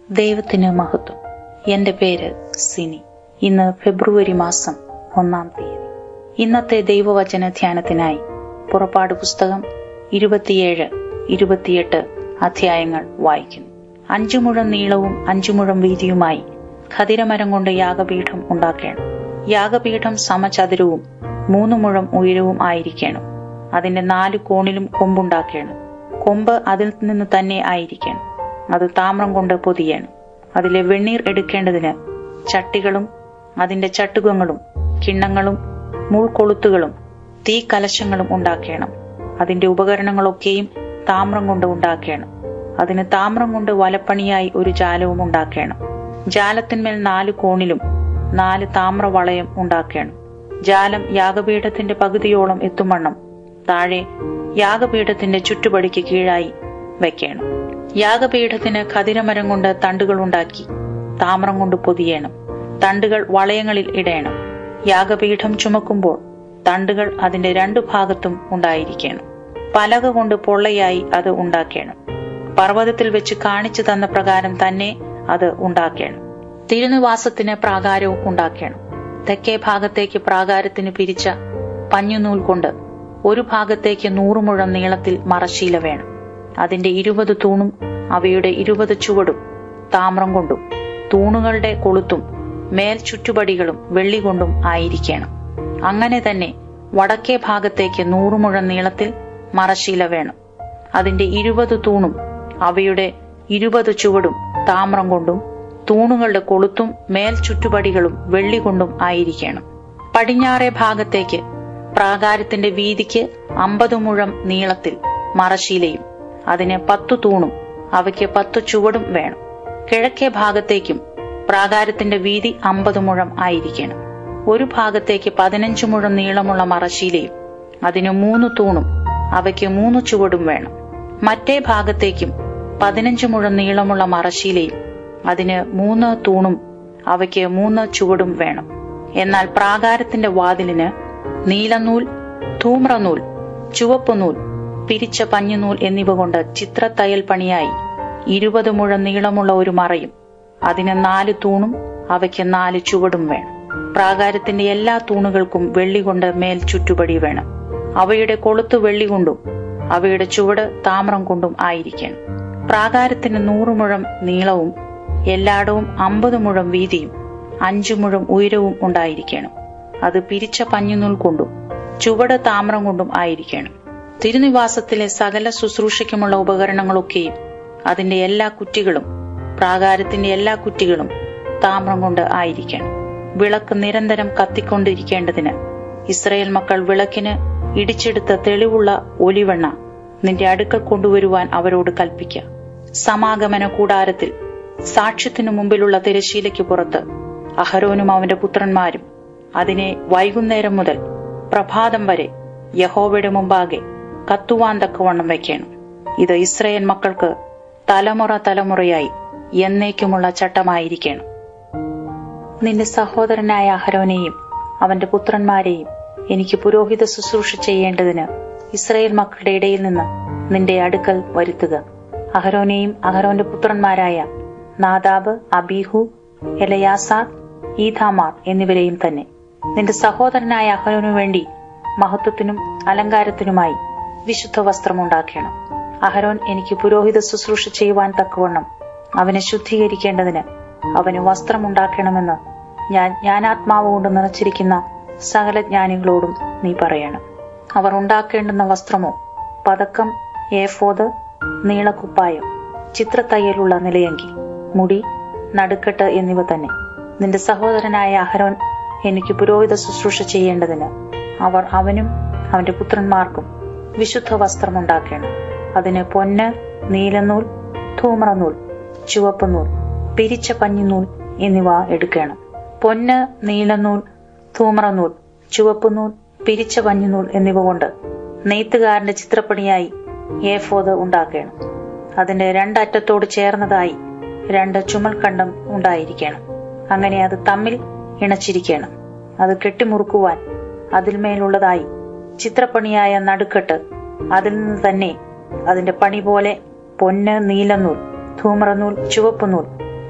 ദൈവത്തിന് മഹത്വം എന്റെ പേര് സിനി ഇന്ന് ഫെബ്രുവരി മാസം ഒന്നാം തീയതി ഇന്നത്തെ ദൈവവചന ധ്യാനത്തിനായി പുറപ്പാട് പുസ്തകം ഇരുപത്തിയേഴ് ഇരുപത്തിയെട്ട് അധ്യായങ്ങൾ വായിക്കുന്നു അഞ്ചു മുഴം നീളവും അഞ്ചു മുഴം വീതിയുമായി ഖതിരമരം കൊണ്ട് യാഗപീഠം ഉണ്ടാക്കണം യാഗപീഠം സമചതുരവും മൂന്ന് മുഴം ഉയരവും ആയിരിക്കണം അതിന്റെ നാല് കോണിലും കൊമ്പുണ്ടാക്കണം കൊമ്പ് അതിൽ നിന്ന് തന്നെ ആയിരിക്കണം അത് താമ്രം കൊണ്ട് പൊതിയണം അതിലെ വെണ്ണീർ എടുക്കേണ്ടതിന് ചട്ടികളും അതിന്റെ ചട്ടുകങ്ങളും കിണ്ണങ്ങളും മുൾക്കൊളുത്തുകളും തീ കലശങ്ങളും ഉണ്ടാക്കണം അതിന്റെ ഉപകരണങ്ങളൊക്കെയും താമ്രം കൊണ്ട് ഉണ്ടാക്കണം അതിന് താമ്രം കൊണ്ട് വലപ്പണിയായി ഒരു ജാലവും ഉണ്ടാക്കണം ജാലത്തിന്മേൽ നാല് കോണിലും നാല് താമ്ര വളയം ഉണ്ടാക്കണം ജാലം യാഗപീഠത്തിന്റെ പകുതിയോളം എത്തുമണ്ണം താഴെ യാഗപീഠത്തിന്റെ ചുറ്റുപടിക്ക് കീഴായി വെക്കണം യാഗപീഠത്തിന് ഖതിരമരം കൊണ്ട് തണ്ടുകൾ ഉണ്ടാക്കി താമ്രം കൊണ്ട് പൊതിയണം തണ്ടുകൾ വളയങ്ങളിൽ ഇടയണം യാഗപീഠം ചുമക്കുമ്പോൾ തണ്ടുകൾ അതിന്റെ രണ്ടു ഭാഗത്തും ഉണ്ടായിരിക്കണം പലക കൊണ്ട് പൊള്ളയായി അത് ഉണ്ടാക്കണം പർവ്വതത്തിൽ വെച്ച് കാണിച്ചു തന്ന പ്രകാരം തന്നെ അത് ഉണ്ടാക്കണം തിരുനിവാസത്തിന് പ്രാകാരവും ഉണ്ടാക്കണം തെക്കേ ഭാഗത്തേക്ക് പ്രാകാരത്തിന് പിരിച്ച പഞ്ഞുനൂൽ കൊണ്ട് ഒരു ഭാഗത്തേക്ക് നൂറ് മുഴം നീളത്തിൽ മറശീല വേണം അതിന്റെ ഇരുപത് തൂണും അവയുടെ ഇരുപത് ചുവടും താമ്രം കൊണ്ടും തൂണുകളുടെ കൊളുത്തും മേൽ ചുറ്റുപടികളും വെള്ളി കൊണ്ടും ആയിരിക്കണം അങ്ങനെ തന്നെ വടക്കേ ഭാഗത്തേക്ക് നൂറ് മുഴം നീളത്തിൽ മറശീല വേണം അതിന്റെ ഇരുപത് തൂണും അവയുടെ ഇരുപത് ചുവടും താമ്രം കൊണ്ടും തൂണുകളുടെ കൊളുത്തും മേൽ ചുറ്റുപടികളും വെള്ളി കൊണ്ടും ആയിരിക്കണം പടിഞ്ഞാറേ ഭാഗത്തേക്ക് പ്രാകാരത്തിന്റെ വീതിക്ക് അമ്പത് മുഴം നീളത്തിൽ മറശീലയും അതിന് പത്തു തൂണും അവയ്ക്ക് പത്തു ചുവടും വേണം കിഴക്കേ ഭാഗത്തേക്കും പ്രാകാരത്തിന്റെ വീതി അമ്പത് മുഴം ആയിരിക്കണം ഒരു ഭാഗത്തേക്ക് പതിനഞ്ച് മുഴം നീളമുള്ള മറശീലയും അതിന് മൂന്ന് തൂണും അവയ്ക്ക് മൂന്ന് ചുവടും വേണം മറ്റേ ഭാഗത്തേക്കും പതിനഞ്ച് മുഴം നീളമുള്ള മറശീലയും അതിന് മൂന്ന് തൂണും അവയ്ക്ക് മൂന്ന് ചുവടും വേണം എന്നാൽ പ്രാകാരത്തിന്റെ വാതിലിന് നീലനൂൽ ധൂമ്രനൂൽ ചുവപ്പുനൂൽ പിരിച്ച പഞ്ഞുനൂൽ എന്നിവ കൊണ്ട് ചിത്രത്തയ്യൽ പണിയായി ഇരുപത് മുഴം നീളമുള്ള ഒരു മറയും അതിന് നാല് തൂണും അവയ്ക്ക് നാല് ചുവടും വേണം പ്രാകാരത്തിന്റെ എല്ലാ തൂണുകൾക്കും വെള്ളി കൊണ്ട് മേൽ ചുറ്റുപടി വേണം അവയുടെ കൊളുത്ത് വെള്ളി കൊണ്ടും അവയുടെ ചുവട് താമ്രം കൊണ്ടും ആയിരിക്കണം പ്രാകാരത്തിന് നൂറ് മുഴം നീളവും എല്ലായിടവും അമ്പത് മുഴം വീതിയും അഞ്ചു മുഴം ഉയരവും ഉണ്ടായിരിക്കണം അത് പിരിച്ച പഞ്ഞുനൂൽ കൊണ്ടും ചുവട് താമ്രം കൊണ്ടും ആയിരിക്കണം തിരുനിവാസത്തിലെ സകല ശുശ്രൂഷയ്ക്കുമുള്ള ഉപകരണങ്ങളൊക്കെയും അതിന്റെ എല്ലാ കുറ്റികളും പ്രാകാരത്തിന്റെ എല്ലാ കുറ്റികളും താമ്രം കൊണ്ട് ആയിരിക്കണം വിളക്ക് നിരന്തരം കത്തിക്കൊണ്ടിരിക്കേണ്ടതിന് ഇസ്രയേൽ മക്കൾ വിളക്കിന് ഇടിച്ചെടുത്ത തെളിവുള്ള ഒലിവെണ്ണ നിന്റെ അടുക്കൽ കൊണ്ടുവരുവാൻ അവരോട് കൽപ്പിക്ക സമാഗമന കൂടാരത്തിൽ സാക്ഷ്യത്തിനു മുമ്പിലുള്ള തിരശീലയ്ക്ക് പുറത്ത് അഹരോനും അവന്റെ പുത്രന്മാരും അതിനെ വൈകുന്നേരം മുതൽ പ്രഭാതം വരെ യഹോവയുടെ മുമ്പാകെ കത്തുവാൻ തക്കവണ്ണം വയ്ക്കണം ഇത് ഇസ്രയേൽ മക്കൾക്ക് തലമുറ തലമുറയായി എന്നേക്കുമുള്ള ചട്ടമായിരിക്കണം നിന്റെ സഹോദരനായ അഹരോനെയും അവന്റെ പുത്രന്മാരെയും എനിക്ക് പുരോഹിത ശുശ്രൂഷ ചെയ്യേണ്ടതിന് ഇസ്രയേൽ മക്കളുടെ ഇടയിൽ നിന്ന് നിന്റെ അടുക്കൽ വരുത്തുക അഹരോനെയും അഹരോന്റെ പുത്രന്മാരായ നാദാബ് അബീഹു എലയാസാർ ഈഥാമാർ എന്നിവരെയും തന്നെ നിന്റെ സഹോദരനായ അഹരോനു വേണ്ടി മഹത്വത്തിനും അലങ്കാരത്തിനുമായി വിശുദ്ധ വസ്ത്രമുണ്ടാക്കണം അഹരോൻ എനിക്ക് പുരോഹിത ശുശ്രൂഷ ചെയ്യുവാൻ തക്കവണ്ണം അവനെ ശുദ്ധീകരിക്കേണ്ടതിന് അവന് വസ്ത്രമുണ്ടാക്കണമെന്ന് ഞാൻ ജ്ഞാനാത്മാവ് കൊണ്ട് നിറച്ചിരിക്കുന്ന സകല ജ്ഞാനികളോടും നീ പറയണം അവർ ഉണ്ടാക്കേണ്ടുന്ന വസ്ത്രമോ പതക്കം ഏഫോത് നീളക്കുപ്പായം ചിത്രത്തയ്യലുള്ള നിലയങ്കി മുടി നടുക്കെട്ട് എന്നിവ തന്നെ നിന്റെ സഹോദരനായ അഹരോൻ എനിക്ക് പുരോഹിത ശുശ്രൂഷ ചെയ്യേണ്ടതിന് അവർ അവനും അവന്റെ പുത്രന്മാർക്കും വിശുദ്ധ വസ്ത്രമുണ്ടാക്കണം അതിന് പൊന്ന് നീലനൂൽ ധൂമ്രനൂൽ ചുവപ്പുനൂൽ പിരിച്ച പഞ്ഞിനൂൽ എന്നിവ എടുക്കണം പൊന്ന് നീലനൂൽ ധൂമ്രനൂൽ ചുവപ്പുനൂൽ പിരിച്ച പഞ്ഞിനൂൽ എന്നിവ കൊണ്ട് നെയ്ത്തുകാരന്റെ ചിത്രപ്പണിയായി ഏഫോത് ഉണ്ടാക്കണം അതിന്റെ രണ്ടറ്റത്തോട് ചേർന്നതായി രണ്ട് ചുമൽക്കണ്ടം ഉണ്ടായിരിക്കണം അങ്ങനെ അത് തമ്മിൽ ഇണച്ചിരിക്കണം അത് കെട്ടിമുറുക്കുവാൻ അതിന്മേലുള്ളതായി ചിത്രപ്പണിയായ നടുക്കെട്ട് അതിൽ നിന്ന് തന്നെ അതിന്റെ പണി പോലെ പൊന്ന് നീലനൂൽ ധൂമ്രനൂൽ ചുവപ്പുനൂൽ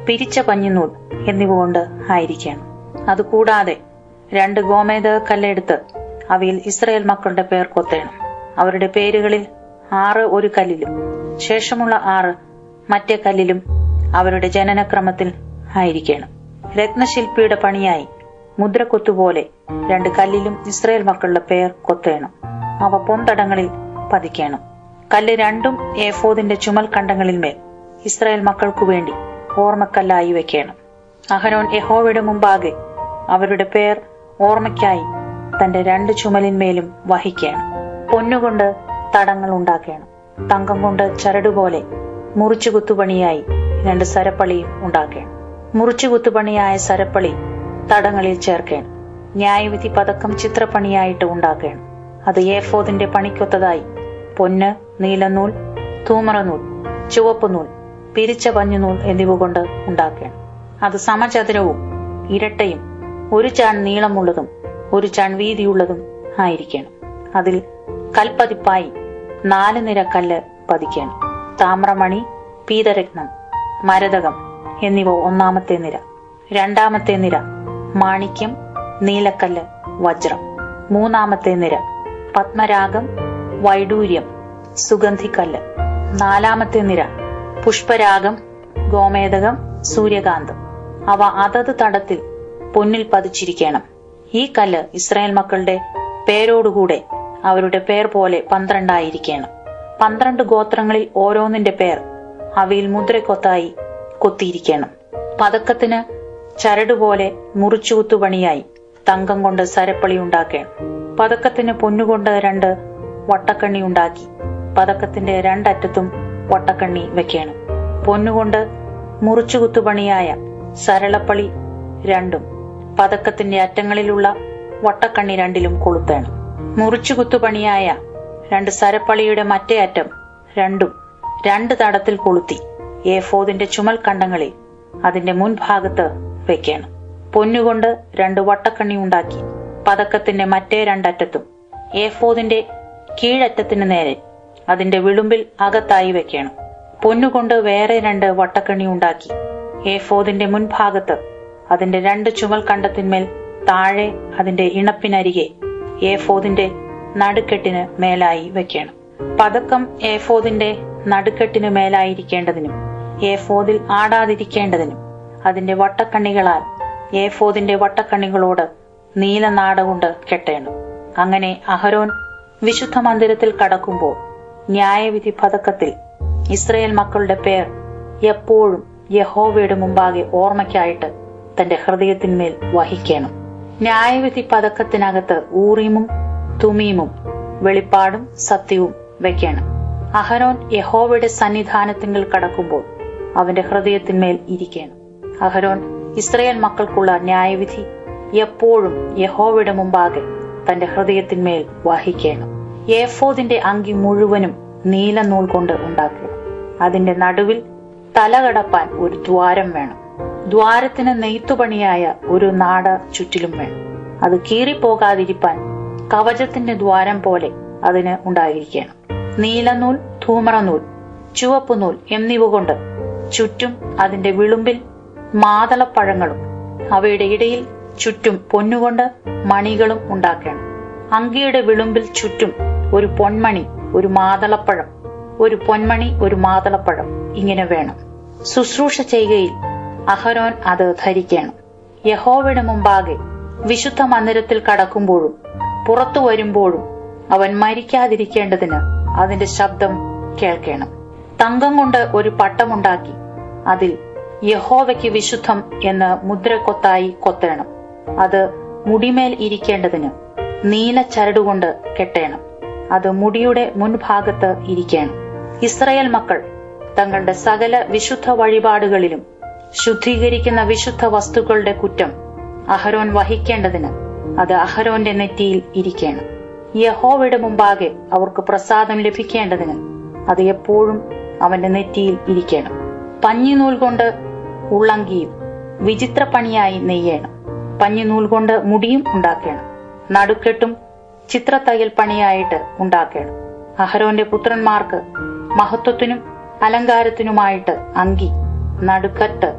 പിരിച്ച പഞ്ഞിനൂൽ എന്നിവ കൊണ്ട് ആയിരിക്കണം അതുകൂടാതെ രണ്ട് ഗോമേതക കല്ലെടുത്ത് അവയിൽ ഇസ്രയേൽ മക്കളുടെ പേർ കൊത്തേണം അവരുടെ പേരുകളിൽ ആറ് ഒരു കല്ലിലും ശേഷമുള്ള ആറ് മറ്റേ കല്ലിലും അവരുടെ ജനനക്രമത്തിൽ ആയിരിക്കണം രത്നശില്പിയുടെ പണിയായി മുദ്രക്കൊത്തുപോലെ രണ്ട് കല്ലിലും ഇസ്രയേൽ മക്കളുടെ പേർ കൊത്തേണം അവ പൊന്തടങ്ങളിൽ പതിക്കണം കല്ല് രണ്ടും ഏഫോദിന്റെ ചുമൽ കണ്ടങ്ങളിൽ മേൽ ഇസ്രായേൽ മക്കൾക്കു വേണ്ടി ഓർമ്മക്കല്ലായി വെക്കണം അഹരോൻ യഹോവയുടെ മുമ്പാകെ അവരുടെ പേർ ഓർമ്മയ്ക്കായി തന്റെ രണ്ട് ചുമലിന്മേലും വഹിക്കണം പൊന്നുകൊണ്ട് തടങ്ങൾ ഉണ്ടാക്കണം തങ്കം കൊണ്ട് ചരടുപോലെ മുറിച്ചു കുത്തുപണിയായി രണ്ട് സരപ്പളിയും ഉണ്ടാക്കണം മുറിച്ചു കുത്തുപണിയായ സരപ്പളി തടങ്ങളിൽ ചേർക്കണം ന്യായവിധി പതക്കം ചിത്രപ്പണിയായിട്ട് ഉണ്ടാക്കണം അത് ഏഫോദിന്റെ പണിക്കൊത്തതായി പൊന്ന് നീലനൂൽ തൂമറനൂൽ ചുവപ്പ് നൂൽ പിരിച്ച പഞ്ഞുനൂൽ എന്നിവ കൊണ്ട് ഉണ്ടാക്കണം അത് സമചതുരവും ഇരട്ടയും ഒരു ചാൺ നീളമുള്ളതും ഒരു ചാൺ വീതിയുള്ളതും ആയിരിക്കണം അതിൽ കൽപ്പതിപ്പായി നാല് നിര കല്ല് പതിക്കണം താമ്രമണി പീതരത്നം മരതകം എന്നിവ ഒന്നാമത്തെ നിര രണ്ടാമത്തെ നിര മാണിക്യം നീലക്കല്ല് വജ്രം മൂന്നാമത്തെ നിര പത്മരാഗം വൈഡൂര്യം സുഗന്ധിക്കല്ല് നാലാമത്തെ നിര പുഷ്പരാഗം ഗോമേതകം സൂര്യകാന്തം അവ അതത് തടത്തിൽ പൊന്നിൽ പതിച്ചിരിക്കണം ഈ കല്ല് ഇസ്രായേൽ മക്കളുടെ പേരോടുകൂടെ അവരുടെ പേർ പോലെ പന്ത്രണ്ടായിരിക്കണം പന്ത്രണ്ട് ഗോത്രങ്ങളിൽ ഓരോന്നിന്റെ പേർ അവയിൽ മുദ്രക്കൊത്തായി കൊത്തിയിരിക്കണം പതക്കത്തിന് ചരടുപോലെ മുറിച്ചുകുത്തുപണിയായി തങ്കം കൊണ്ട് സരപ്പളി ഉണ്ടാക്കണം പതക്കത്തിന് പൊന്നുകൊണ്ട് രണ്ട് വട്ടക്കണ്ണി ഉണ്ടാക്കി പതക്കത്തിന്റെ രണ്ടറ്റത്തും വട്ടക്കണ്ണി വെക്കണം പൊന്നുകൊണ്ട് മുറിച്ചുകുത്തുപണിയായ സരളപ്പളി രണ്ടും പതക്കത്തിന്റെ അറ്റങ്ങളിലുള്ള വട്ടക്കണ്ണി രണ്ടിലും കൊളുത്തേണം മുറിച്ചുകുത്തുപണിയായ രണ്ട് സരപ്പളിയുടെ മറ്റേ അറ്റം രണ്ടും രണ്ട് തടത്തിൽ കൊളുത്തി ഏഫോദിന്റെ ചുമൽ കണ്ടങ്ങളിൽ അതിന്റെ മുൻഭാഗത്ത് വെക്കണം പൊന്നുകൊണ്ട് രണ്ട് വട്ടക്കണ്ണി ഉണ്ടാക്കി പതക്കത്തിന്റെ മറ്റേ രണ്ടറ്റത്തും ഏഫോദിന്റെ കീഴറ്റത്തിന് നേരെ അതിന്റെ വിളുമ്പിൽ അകത്തായി വെക്കണം പൊന്നുകൊണ്ട് വേറെ രണ്ട് വട്ടക്കണ്ണി ഉണ്ടാക്കി ഏഫോദിന്റെ മുൻഭാഗത്ത് അതിന്റെ രണ്ട് ചുമൽ കണ്ടത്തിന്മേൽ താഴെ അതിന്റെ ഇണപ്പിനരികെ ഏഫോദിന്റെ നടുക്കെട്ടിന് മേലായി വെക്കണം പതക്കം ഏഫോദിന്റെ നടുക്കെട്ടിന് മേലായിരിക്കേണ്ടതിനും ഏഫോദിൽ ആടാതിരിക്കേണ്ടതിനും അതിന്റെ വട്ടക്കണ്ണികളാൽ ഏഫോദിന്റെ വട്ടക്കണ്ണികളോട് നീല നാടകൊണ്ട് കെട്ടേണം അങ്ങനെ അഹരോൻ വിശുദ്ധ മന്ദിരത്തിൽ കടക്കുമ്പോൾ ന്യായവിധി പതക്കത്തിൽ ഇസ്രയേൽ മക്കളുടെ പേർ എപ്പോഴും യഹോവയുടെ മുമ്പാകെ ഓർമ്മയ്ക്കായിട്ട് തന്റെ ഹൃദയത്തിന്മേൽ വഹിക്കണം ന്യായവിധി പതക്കത്തിനകത്ത് ഊറീമും തുമീമും വെളിപ്പാടും സത്യവും വെക്കണം അഹരോൻ യഹോവയുടെ സന്നിധാനത്തിങ്കിൽ കടക്കുമ്പോൾ അവന്റെ ഹൃദയത്തിന്മേൽ ഇരിക്കണം അഹരോൻ ഇസ്രയേൽ മക്കൾക്കുള്ള ന്യായവിധി എപ്പോഴും യഹോവയുടെ മുമ്പാകെ തന്റെ ഹൃദയത്തിന്മേൽ വഹിക്കണം ഏഫോദിന്റെ അങ്കി മുഴുവനും നീല നൂൽ കൊണ്ട് ഉണ്ടാക്കണം അതിന്റെ നടുവിൽ തലകടപ്പാൻ ഒരു ദ്വാരം വേണം ദ്വാരത്തിന് നെയ്ത്തുപണിയായ ഒരു നാട ചുറ്റിലും വേണം അത് കീറിപ്പോകാതിരിപ്പാൻ കവചത്തിന്റെ ദ്വാരം പോലെ അതിന് ഉണ്ടായിരിക്കണം നീലനൂൽ ധൂമറനൂൽ ചുവപ്പ് നൂൽ എന്നിവ കൊണ്ട് ചുറ്റും അതിന്റെ വിളുമ്പിൽ മാതളപ്പഴങ്ങളും അവയുടെ ഇടയിൽ ചുറ്റും പൊന്നുകൊണ്ട് മണികളും ഉണ്ടാക്കണം അങ്കിയുടെ വിളുമ്പിൽ ചുറ്റും ഒരു പൊന്മണി ഒരു മാതളപ്പഴം ഒരു പൊന്മണി ഒരു മാതളപ്പഴം ഇങ്ങനെ വേണം ശുശ്രൂഷ ചെയ്യുകയിൽ അഹരോൻ അത് ധരിക്കണം യഹോവയുടെ മുമ്പാകെ വിശുദ്ധ മന്ദിരത്തിൽ കടക്കുമ്പോഴും പുറത്തു വരുമ്പോഴും അവൻ മരിക്കാതിരിക്കേണ്ടതിന് അതിന്റെ ശബ്ദം കേൾക്കണം തങ്കം കൊണ്ട് ഒരു പട്ടമുണ്ടാക്കി അതിൽ യഹോവയ്ക്ക് വിശുദ്ധം എന്ന് മുദ്രക്കൊത്തായി കൊത്തേണം അത് മുടിമേൽ ഇരിക്കേണ്ടതിന് നീല ചരടുകൊണ്ട് കെട്ടേണം അത് മുടിയുടെ മുൻഭാഗത്ത് ഇരിക്കണം ഇസ്രയേൽ മക്കൾ തങ്ങളുടെ സകല വിശുദ്ധ വഴിപാടുകളിലും ശുദ്ധീകരിക്കുന്ന വിശുദ്ധ വസ്തുക്കളുടെ കുറ്റം അഹരോൻ വഹിക്കേണ്ടതിന് അത് അഹരോന്റെ നെറ്റിയിൽ ഇരിക്കണം യഹോവയുടെ മുമ്പാകെ അവർക്ക് പ്രസാദം ലഭിക്കേണ്ടതിന് അത് എപ്പോഴും അവന്റെ നെറ്റിയിൽ ഇരിക്കണം പഞ്ഞിനൂൽ കൊണ്ട് ഉള്ളങ്കിയും വിചിത്രപ്പണിയായി നെയ്യണം പഞ്ഞിനൂൽ കൊണ്ട് മുടിയും ഉണ്ടാക്കണം നടുക്കെട്ടും ചിത്രത്തയ്യൽ പണിയായിട്ട് ഉണ്ടാക്കണം അഹരോന്റെ പുത്രന്മാർക്ക് മഹത്വത്തിനും അലങ്കാരത്തിനുമായിട്ട് അങ്കി നടുക്കറ്റ്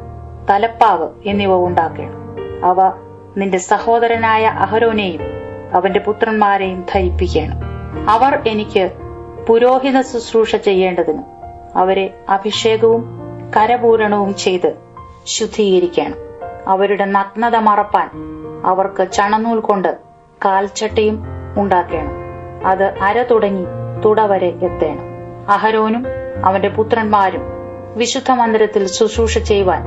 തലപ്പാവ് എന്നിവ ഉണ്ടാക്കണം അവ നിന്റെ സഹോദരനായ അഹരോനെയും അവന്റെ പുത്രന്മാരെയും ധരിപ്പിക്കണം അവർ എനിക്ക് പുരോഹിത ശുശ്രൂഷ ചെയ്യേണ്ടതിന് അവരെ അഭിഷേകവും കരപൂരണവും ചെയ്ത് ശുദ്ധീകരിക്കണം അവരുടെ നഗ്നത മറപ്പാൻ അവർക്ക് ചണനൂൽ കൊണ്ട് കാൽച്ചട്ടയും ഉണ്ടാക്കണം അത് അര തുടങ്ങി തുട വരെ എത്തേണം അഹരോനും അവന്റെ പുത്രന്മാരും വിശുദ്ധ മന്ദിരത്തിൽ ശുശ്രൂഷ ചെയ്യുവാൻ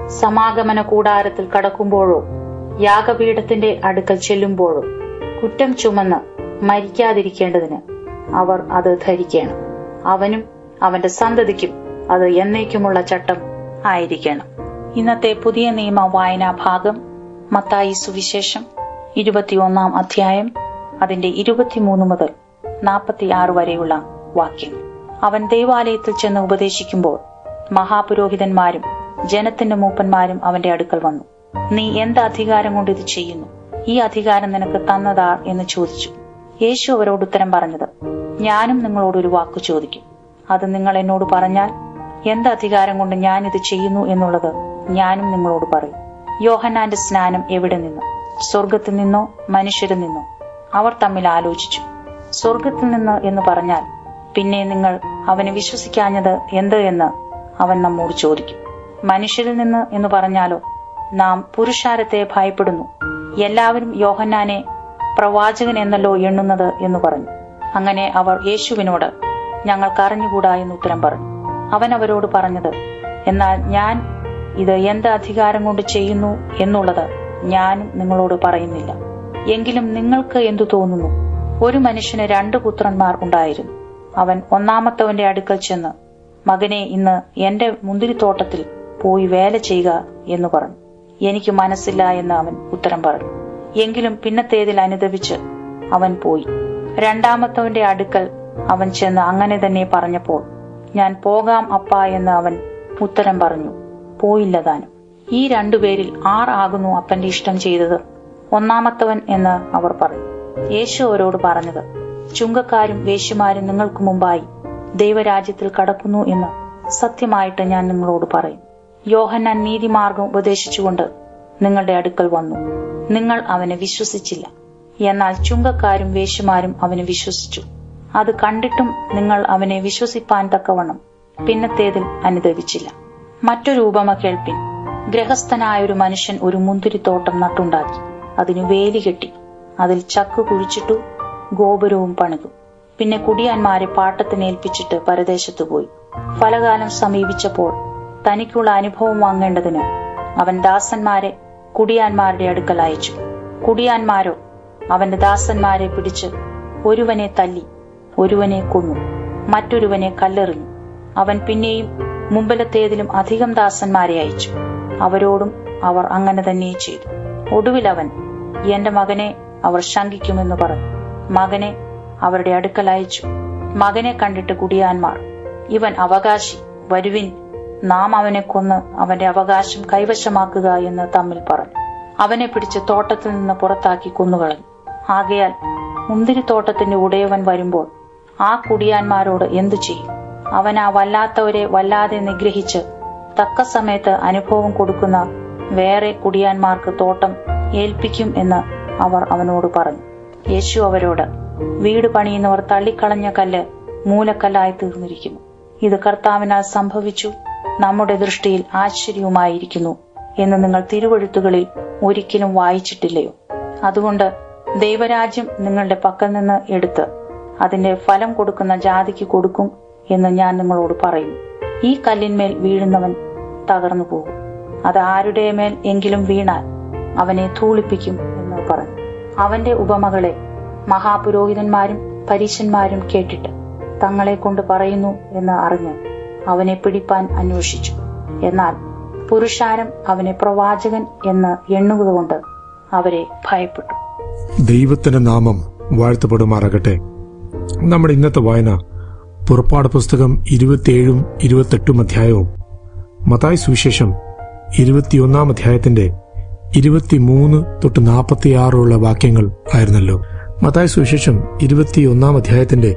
സമാഗമന കൂടാരത്തിൽ കടക്കുമ്പോഴോ യാഗപീഠത്തിന്റെ അടുക്കൽ ചെല്ലുമ്പോഴോ കുറ്റം ചുമന്ന് മരിക്കാതിരിക്കേണ്ടതിന് അവർ അത് ധരിക്കണം അവനും അവന്റെ സന്തതിക്കും അത് എന്നേക്കുമുള്ള ചട്ടം ആയിരിക്കണം ഇന്നത്തെ പുതിയ നിയമ വായനാ ഭാഗം മത്തായി സുവിശേഷം ഇരുപത്തിയൊന്നാം അധ്യായം അതിന്റെ ഇരുപത്തിമൂന്ന് മുതൽ നാൽപ്പത്തിയാറ് വരെയുള്ള വാക്യങ്ങൾ അവൻ ദേവാലയത്തിൽ ചെന്ന് ഉപദേശിക്കുമ്പോൾ മഹാപുരോഹിതന്മാരും ജനത്തിന്റെ മൂപ്പന്മാരും അവന്റെ അടുക്കൽ വന്നു നീ എന്ത് അധികാരം കൊണ്ട് ഇത് ചെയ്യുന്നു ഈ അധികാരം നിനക്ക് തന്നതാ എന്ന് ചോദിച്ചു യേശു അവരോട് ഉത്തരം പറഞ്ഞത് ഞാനും നിങ്ങളോട് ഒരു വാക്ക് ചോദിക്കും അത് നിങ്ങൾ എന്നോട് പറഞ്ഞാൽ എന്ത് അധികാരം കൊണ്ട് ഞാൻ ഇത് ചെയ്യുന്നു എന്നുള്ളത് ഞാനും നിങ്ങളോട് പറയും യോഹന്നാന്റെ സ്നാനം എവിടെ നിന്ന് സ്വർഗത്തിൽ നിന്നോ മനുഷ്യരിൽ നിന്നോ അവർ തമ്മിൽ ആലോചിച്ചു സ്വർഗത്തിൽ നിന്ന് എന്ന് പറഞ്ഞാൽ പിന്നെ നിങ്ങൾ അവനെ വിശ്വസിക്കാഞ്ഞത് എന്ത് എന്ന് അവൻ നമ്മോട് ചോദിക്കും മനുഷ്യരിൽ നിന്ന് എന്ന് പറഞ്ഞാലോ നാം പുരുഷാരത്തെ ഭയപ്പെടുന്നു എല്ലാവരും യോഹന്നാനെ പ്രവാചകൻ എന്നല്ലോ എണ്ണുന്നത് എന്ന് പറഞ്ഞു അങ്ങനെ അവർ യേശുവിനോട് ഞങ്ങൾക്ക് അറിഞ്ഞുകൂടാ എന്ന് ഉത്തരം പറഞ്ഞു അവൻ അവരോട് പറഞ്ഞത് എന്നാൽ ഞാൻ ഇത് എന്ത് അധികാരം കൊണ്ട് ചെയ്യുന്നു എന്നുള്ളത് ഞാനും നിങ്ങളോട് പറയുന്നില്ല എങ്കിലും നിങ്ങൾക്ക് എന്തു തോന്നുന്നു ഒരു മനുഷ്യന് രണ്ട് പുത്രന്മാർ ഉണ്ടായിരുന്നു അവൻ ഒന്നാമത്തവന്റെ അടുക്കൽ ചെന്ന് മകനെ ഇന്ന് എന്റെ മുന്തിരിത്തോട്ടത്തിൽ പോയി വേല ചെയ്യുക എന്ന് പറഞ്ഞു എനിക്ക് മനസ്സില്ല എന്ന് അവൻ ഉത്തരം പറഞ്ഞു എങ്കിലും പിന്നത്തേതിൽ അനുദപിച്ച് അവൻ പോയി രണ്ടാമത്തവന്റെ അടുക്കൽ അവൻ ചെന്ന് അങ്ങനെ തന്നെ പറഞ്ഞപ്പോൾ ഞാൻ പോകാം അപ്പ എന്ന് അവൻ ഉത്തരം പറഞ്ഞു പോയില്ല താനും ഈ രണ്ടുപേരിൽ ആർ ആകുന്നു അപ്പന്റെ ഇഷ്ടം ചെയ്തത് ഒന്നാമത്തവൻ എന്ന് അവർ പറഞ്ഞു യേശു അവരോട് പറഞ്ഞത് ചുങ്കക്കാരും വേശ്യമാരും നിങ്ങൾക്ക് മുമ്പായി ദൈവരാജ്യത്തിൽ കടക്കുന്നു എന്ന് സത്യമായിട്ട് ഞാൻ നിങ്ങളോട് പറയും യോഹന്നാൻ നീതിമാർഗം ഉപദേശിച്ചുകൊണ്ട് നിങ്ങളുടെ അടുക്കൽ വന്നു നിങ്ങൾ അവനെ വിശ്വസിച്ചില്ല എന്നാൽ ചുങ്കക്കാരും വേശ്യമാരും അവനെ വിശ്വസിച്ചു അത് കണ്ടിട്ടും നിങ്ങൾ അവനെ വിശ്വസിപ്പാൻ തക്കവണ്ണം പിന്നത്തേതിൽ അനുദവിച്ചില്ല മറ്റൊരു ഉപമ കേൾപ്പിൻ ഗ്രഹസ്ഥനായ ഒരു മനുഷ്യൻ ഒരു മുന്തിരിത്തോട്ടം നട്ടുണ്ടാക്കി അതിനു വേലി കെട്ടി അതിൽ ചക്ക് കുഴിച്ചിട്ടു ഗോപുരവും പണിതു പിന്നെ കുടിയാന്മാരെ പാട്ടത്തിന് ഏൽപ്പിച്ചിട്ട് പരദേശത്തു പോയി ഫലകാലം സമീപിച്ചപ്പോൾ തനിക്കുള്ള അനുഭവം വാങ്ങേണ്ടതിന് അവൻ ദാസന്മാരെ കുടിയാന്മാരുടെ അടുക്കൽ അയച്ചു കുടിയാന്മാരോ അവന്റെ ദാസന്മാരെ പിടിച്ച് ഒരുവനെ തല്ലി ഒരുവനെ കൊന്നു മറ്റൊരുവനെ കല്ലെറിഞ്ഞു അവൻ പിന്നെയും മുമ്പിലത്തേതിലും അധികം ദാസന്മാരെ അയച്ചു അവരോടും അവർ അങ്ങനെ തന്നെ ചെയ്തു ഒടുവിൽ അവൻ എന്റെ മകനെ അവർ ശങ്കിക്കുമെന്ന് പറഞ്ഞു മകനെ അവരുടെ അടുക്കൽ അയച്ചു മകനെ കണ്ടിട്ട് കുടിയാന്മാർ ഇവൻ അവകാശി വരുവിൻ നാം അവനെ കൊന്ന് അവന്റെ അവകാശം കൈവശമാക്കുക എന്ന് തമ്മിൽ പറഞ്ഞു അവനെ പിടിച്ച് തോട്ടത്തിൽ നിന്ന് പുറത്താക്കി കൊന്നുകളഞ്ഞു ആകയാൽ മുന്തിരിത്തോട്ടത്തിന്റെ ഉടയവൻ വരുമ്പോൾ ആ കുടിയാന്മാരോട് എന്തു ചെയ്യും അവൻ ആ വല്ലാത്തവരെ വല്ലാതെ നിഗ്രഹിച്ച് തക്ക സമയത്ത് അനുഭവം കൊടുക്കുന്ന വേറെ കുടിയാന്മാർക്ക് തോട്ടം ഏൽപ്പിക്കും എന്ന് അവർ അവനോട് പറഞ്ഞു യേശു അവരോട് വീട് പണിയുന്നവർ തള്ളിക്കളഞ്ഞ കല്ല് മൂലക്കല്ലായി തീർന്നിരിക്കുന്നു ഇത് കർത്താവിനാൽ സംഭവിച്ചു നമ്മുടെ ദൃഷ്ടിയിൽ ആശ്ചര്യവുമായിരിക്കുന്നു എന്ന് നിങ്ങൾ തിരുവഴുത്തുകളിൽ ഒരിക്കലും വായിച്ചിട്ടില്ലയോ അതുകൊണ്ട് ദൈവരാജ്യം നിങ്ങളുടെ പക്കൽ നിന്ന് എടുത്ത് അതിന്റെ ഫലം കൊടുക്കുന്ന ജാതിക്ക് കൊടുക്കും എന്ന് ഞാൻ നിങ്ങളോട് പറയുന്നു ഈ കല്ലിന്മേൽ വീഴുന്നവൻ തകർന്നു പോകും അത് ആരുടെ മേൽ എങ്കിലും വീണാൽ അവനെ ധൂളിപ്പിക്കും എന്ന് പറഞ്ഞു അവന്റെ ഉപമകളെ മഹാപുരോഹിതന്മാരും പരീശന്മാരും കേട്ടിട്ട് തങ്ങളെ കൊണ്ട് പറയുന്നു എന്ന് അറിഞ്ഞ് അവനെ പിടിപ്പാൻ അന്വേഷിച്ചു എന്നാൽ പുരുഷാരം അവനെ പ്രവാചകൻ എന്ന് എണ്ണുകകൊണ്ട് അവരെ ഭയപ്പെട്ടു ദൈവത്തിന്റെ നാമം വാഴ്ത്തപ്പെടുമാറാകട്ടെ നമ്മുടെ ഇന്നത്തെ വായന പുറപ്പാട് പുസ്തകം ഇരുപത്തിയേഴും ഇരുപത്തെട്ടും അധ്യായവും മതായ് സുവിശേഷം ഇരുപത്തിയൊന്നാം അധ്യായത്തിന്റെ ഇരുപത്തിമൂന്ന് തൊട്ട് നാൽപ്പത്തിയാറുള്ള വാക്യങ്ങൾ ആയിരുന്നല്ലോ മതായ് സുവിശേഷം ഇരുപത്തിയൊന്നാം അധ്യായത്തിന്റെ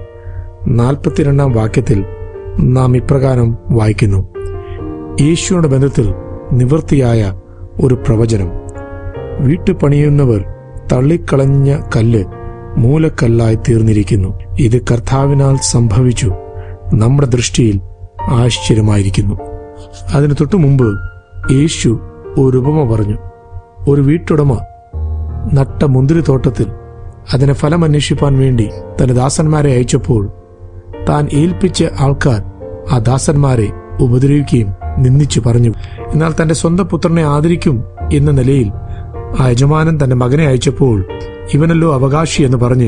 നാൽപ്പത്തിരണ്ടാം വാക്യത്തിൽ നാം ഇപ്രകാരം വായിക്കുന്നു യേശുവിന്റെ ബന്ധത്തിൽ നിവൃത്തിയായ ഒരു പ്രവചനം വീട്ടു പണിയുന്നവർ തള്ളിക്കളഞ്ഞ കല്ല് മൂലക്കല്ലായി തീർന്നിരിക്കുന്നു ഇത് കർത്താവിനാൽ സംഭവിച്ചു നമ്മുടെ ദൃഷ്ടിയിൽ ആശ്ചര്യമായിരിക്കുന്നു അതിനു തൊട്ടു മുമ്പ് യേശു ഒരു ഉപമ പറഞ്ഞു ഒരു വീട്ടുടമ നട്ട മുന്തിരിത്തോട്ടത്തിൽ അതിന് ഫലമന്വേഷിപ്പാൻ വേണ്ടി തന്റെ ദാസന്മാരെ അയച്ചപ്പോൾ താൻ ഏൽപ്പിച്ച ആൾക്കാർ ആ ദാസന്മാരെ ഉപദ്രവിക്കുകയും നിന്ദിച്ചു പറഞ്ഞു എന്നാൽ തന്റെ സ്വന്തം പുത്രനെ ആദരിക്കും എന്ന നിലയിൽ ആ യജമാനൻ തന്റെ മകനെ അയച്ചപ്പോൾ ഇവനല്ലോ അവകാശി എന്ന് പറഞ്ഞ്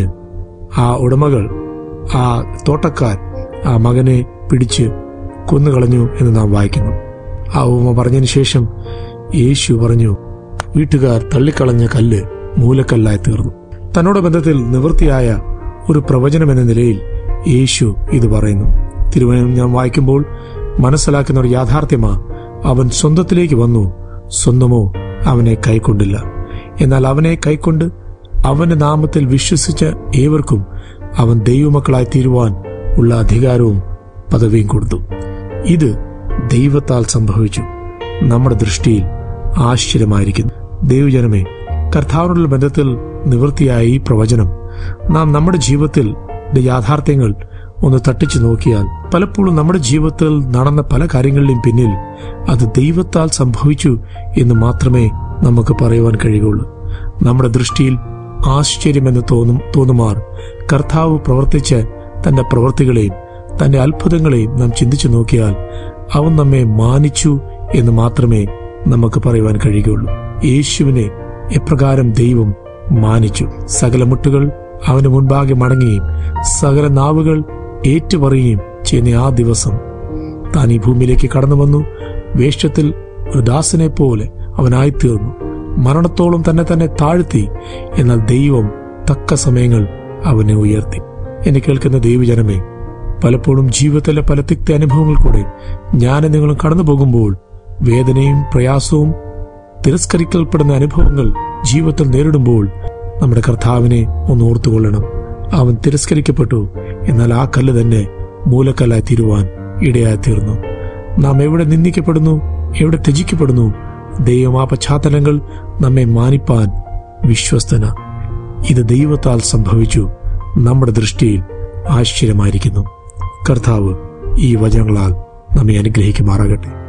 ആ ഉടമകൾ ആ തോട്ടക്കാർ ആ മകനെ പിടിച്ച് കൊന്നുകളഞ്ഞു എന്ന് നാം വായിക്കുന്നു ആ ഉപമ പറഞ്ഞതിന് ശേഷം യേശു പറഞ്ഞു വീട്ടുകാർ തള്ളിക്കളഞ്ഞ കല്ല് മൂലക്കല്ലായി തീർന്നു തന്നോട് ബന്ധത്തിൽ നിവൃത്തിയായ ഒരു പ്രവചനം എന്ന നിലയിൽ യേശു ഇത് പറയുന്നു തിരുവനം ഞാൻ വായിക്കുമ്പോൾ മനസ്സിലാക്കുന്ന ഒരു യാഥാർത്ഥ്യമാ അവൻ സ്വന്തത്തിലേക്ക് വന്നു സ്വന്തമോ അവനെ കൈക്കൊണ്ടില്ല എന്നാൽ അവനെ കൈക്കൊണ്ട് അവന്റെ നാമത്തിൽ വിശ്വസിച്ച ഏവർക്കും അവൻ ദൈവമക്കളായി തീരുവാൻ ഉള്ള അധികാരവും പദവിയും കൊടുത്തു ഇത് ദൈവത്താൽ സംഭവിച്ചു നമ്മുടെ ദൃഷ്ടിയിൽ ആശ്ചര്യമായിരിക്കുന്നു ദൈവജനമേ കർത്താവിനുള്ള ബന്ധത്തിൽ നിവൃത്തിയായ ഈ പ്രവചനം നാം നമ്മുടെ ജീവിതത്തിൽ യാഥാർത്ഥ്യങ്ങൾ ഒന്ന് തട്ടിച്ചു നോക്കിയാൽ പലപ്പോഴും നമ്മുടെ ജീവിതത്തിൽ നടന്ന പല കാര്യങ്ങളുടെയും പിന്നിൽ അത് ദൈവത്താൽ സംഭവിച്ചു എന്ന് മാത്രമേ നമുക്ക് പറയുവാൻ കഴിയുള്ളൂ നമ്മുടെ ദൃഷ്ടിയിൽ ആശ്ചര്യമെന്ന് തോന്നും തോന്നുമാർ കർത്താവ് പ്രവർത്തിച്ച തന്റെ പ്രവൃത്തികളെയും തന്റെ അത്ഭുതങ്ങളെയും നാം ചിന്തിച്ചു നോക്കിയാൽ അവൻ നമ്മെ മാനിച്ചു എന്ന് മാത്രമേ നമുക്ക് പറയുവാൻ കഴിയുകയുള്ളൂ യേശുവിനെ എപ്രകാരം ദൈവം മാനിച്ചു സകല മുട്ടുകൾ അവന് മുൻപാകെ മടങ്ങുകയും സകല നാവുകൾ ഏറ്റുപറയുകയും ചെയ്യുന്ന ആ ദിവസം താൻ ഈ ഭൂമിയിലേക്ക് കടന്നു വന്നു വേഷത്തിൽ ഒരു ദാസനെ പോലെ അവനായിത്തീർന്നു മരണത്തോളം തന്നെ തന്നെ താഴ്ത്തി എന്നാൽ ദൈവം തക്ക സമയങ്ങൾ അവനെ ഉയർത്തി എന്നെ കേൾക്കുന്ന ദൈവജനമേ പലപ്പോഴും ജീവിതത്തിലെ പല തിക്ത അനുഭവങ്ങൾ കൂടെ ഞാനും നിങ്ങളും കടന്നു പോകുമ്പോൾ വേദനയും പ്രയാസവും തിരസ്കരിക്കൽപ്പെടുന്ന അനുഭവങ്ങൾ ജീവിതത്തിൽ നേരിടുമ്പോൾ നമ്മുടെ കർത്താവിനെ ഒന്ന് ഓർത്തുകൊള്ളണം അവൻ തിരസ്കരിക്കപ്പെട്ടു എന്നാൽ ആ കല്ല് തന്നെ മൂലക്കല്ലായി തീരുവാൻ ഇടയായി തീർന്നു നാം എവിടെ നിന്ദിക്കപ്പെടുന്നു എവിടെ ത്യജിക്കപ്പെടുന്നു ദൈവം ആ പശ്ചാത്തലങ്ങൾ നമ്മെ മാനിപ്പാൻ വിശ്വസ്തന ഇത് ദൈവത്താൽ സംഭവിച്ചു നമ്മുടെ ദൃഷ്ടിയിൽ ആശ്ചര്യമായിരിക്കുന്നു കർത്താവ് ഈ വചനങ്ങളാൽ നമ്മെ അനുഗ്രഹിക്കുമാറാകട്ടെ